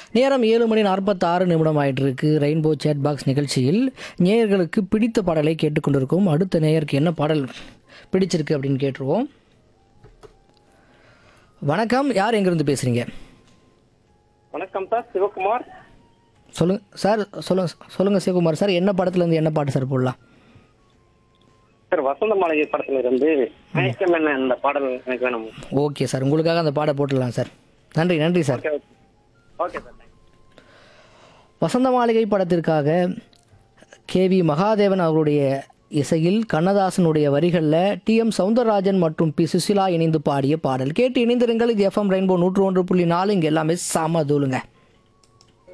நேரம் ஏழு மணி நாற்பத்தாறு நிமிடம் ஆயிட்டு இருக்கு ரெயின்போ சேட் பாக்ஸ் நிகழ்ச்சியில் நேயர்களுக்கு பிடித்த பாடலை கேட்டுக்கொண்டிருக்கோம் அடுத்த நேயருக்கு என்ன பாடல் பிடிச்சிருக்கு அப்படின்னு கேட்டுருவோம் வணக்கம் யார் எங்கிருந்து பேசுறீங்க வணக்கம் சார் சிவகுமார் சொல்லுங்க சார் சொல்லுங்க சொல்லுங்க சிவகுமார் சார் என்ன படத்துல இருந்து என்ன பாட்டு சார் போடலாம் சார் வசந்த மாளிகை படத்துல இருந்து மயக்கம் என்ன இந்த பாடல் எனக்கு வேணும் ஓகே சார் உங்களுக்காக அந்த பாடை போட்டுடலாம் சார் நன்றி நன்றி sir okay okay okay sir thanks Vasantha Maaligai படத்திற்காக கேவி மகாதேவன் அவருடைய இசையில் கண்ணதாசனுடைய வரிகளில் டி எம் சவுந்தரராஜன் மற்றும் பி சுசிலா இணைந்து பாடிய பாடல் கேட்டு இணைந்திருங்கள் இது எஃப்எம் ரெயின்போ நூற்று ஒன்று புள்ளி நாலு இங்கே எல்லாமே சாம தூளுங்க